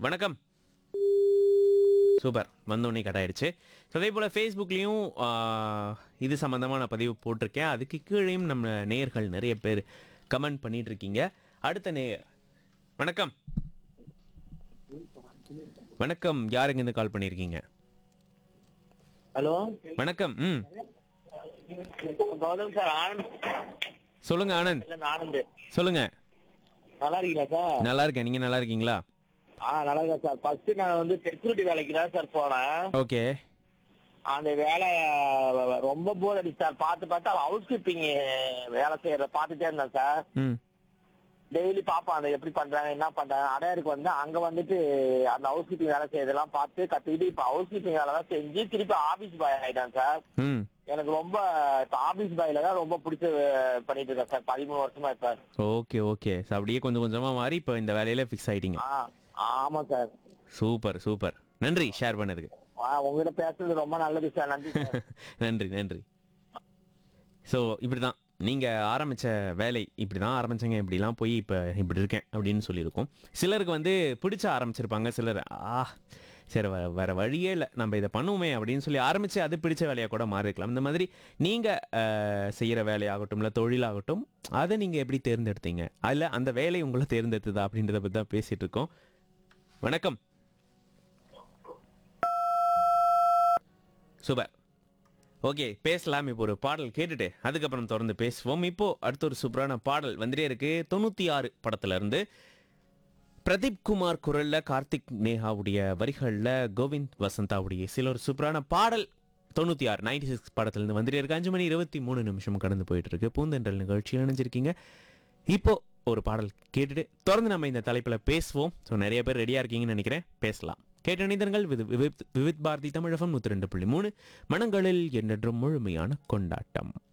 வணக்கம் சூப்பர் வந்தோடனே கட் ஆயிடுச்சு ஸோ அதே போல் ஃபேஸ்புக்லேயும் இது சம்மந்தமான பதிவு போட்டிருக்கேன் அதுக்கு கீழேயும் நம்ம நேயர்கள் நிறைய பேர் கமெண்ட் பண்ணிட்டு இருக்கீங்க அடுத்த நேயர் வணக்கம் வணக்கம் யாருங்க இருந்து கால் பண்ணியிருக்கீங்க ஹலோ வணக்கம் ம் கௌதம் சார் ஆனந்த் சொல்லுங்க ஆனந்த் இல்ல ஆனந்த் சொல்லுங்க நல்லா இருக்கீங்களா சார் நல்லா இருக்கேன் நீங்க நல்லா இருக்கீங்களா ஆ நல்லா இருக்கேன் சார் ஃபர்ஸ்ட் நான் வந்து செக்யூரிட்டி வேலைக்கு தான் சார் போனேன் ஓகே அந்த வேலை ரொம்ப போர் அடிச்சு சார் பார்த்து பார்த்து ஹவுஸ் கீப்பிங் வேலை செய்யறத பார்த்துட்டே இருந்தேன் சார் ம் டெய்லி பார்ப்பேன் அதை எப்படி பண்றாங்க என்ன பண்றாங்க அடையாருக்கு வந்து அங்க வந்துட்டு அந்த ஹவுஸ் கீப்பிங் வேலை செய்யறதெல்லாம் பார்த்து கத்துக்கிட்டு இப்ப ஹவுஸ் கீப்பிங் வேலை தான் செஞ்சு திருப்பி ஆபீஸ் பாய் ஆயிட்டேன் சார் ம் எனக்கு ரொம்ப இப்ப ஆபீஸ் பாய்ல தான் ரொம்ப பிடிச்ச அஹ், பண்ணிட்டு இருக்கேன் சார் பதிமூணு வருஷமா சார் ஓகே ஓகே ஸோ அப்படியே கொஞ்சம் கொஞ்சமாக மாறி இப்போ இந்த வேலையில ஃபிக்ஸ் ஆயிட்டீங்க ஆ ஆமா சார் சூப்பர் சூப்பர் நன்றி ஷேர் பண்ணதுக்கு ஆ, உங்ககிட்ட பேசுறது ரொம்ப நல்லது சார் நன்றி சார் நன்றி நன்றி ஸோ இப்படி தான் நீங்கள் ஆரம்பித்த வேலை இப்படி தான் ஆரம்பிச்சங்க இப்படிலாம் போய் இப்போ இப்படி இருக்கேன் அப்படின்னு சொல்லியிருக்கோம் சிலருக்கு வந்து பிடிச்ச ஆரம்பிச்சிருப்பாங்க சிலர் ஆ சரி வ வேறு வழியே இல்லை நம்ம இதை பண்ணுவோமே அப்படின்னு சொல்லி ஆரம்பித்து அது பிடிச்ச வேலையாக கூட மாறி இருக்கலாம் இந்த மாதிரி நீங்கள் செய்கிற வேலையாகட்டும் இல்லை தொழிலாகட்டும் அதை நீங்கள் எப்படி தேர்ந்தெடுத்தீங்க அதில் அந்த வேலை உங்களை தேர்ந்தெடுத்ததா அப்படின்றத பற்றி தான் பேசிகிட்டு இருக்கோம் வணக்கம் சூப்பர் ஓகே பேசலாம் இப்போ ஒரு பாடல் கேட்டுட்டு அதுக்கப்புறம் தொடர்ந்து பேசுவோம் இப்போ அடுத்த ஒரு சூப்பரான பாடல் வந்துட்டே இருக்கு தொண்ணூத்தி ஆறு படத்துல இருந்து பிரதீப் குமார் குரல்ல கார்த்திக் நேஹாவுடைய வரிகள்ல கோவிந்த் வசந்தாவுடைய சில ஒரு சூப்பரான பாடல் தொண்ணூத்தி ஆறு நைன்டி சிக்ஸ் படத்துல இருந்து வந்துட்டே இருக்கு அஞ்சு மணி இருபத்தி மூணு நிமிஷம் கடந்து போயிட்டு இருக்கு பூந்தென்றல் நிகழ்ச்சியில் இணைஞ்சிருக்கீங்க இப்போ ஒரு பாடல் கேட்டுட்டு தொடர்ந்து நம்ம இந்த தலைப்புல பேசுவோம் ஸோ நிறைய பேர் ரெடியா இருக்கீங்கன்னு நினைக்கிறேன் பேசலாம் கேட்ட இணைந்தர்கள் வித் விவித் விவித் பாரதி தமிழகம் நூற்றி ரெண்டு புள்ளி மூணு மனங்களில் என்றென்றும் முழுமையான கொண்டாட்டம்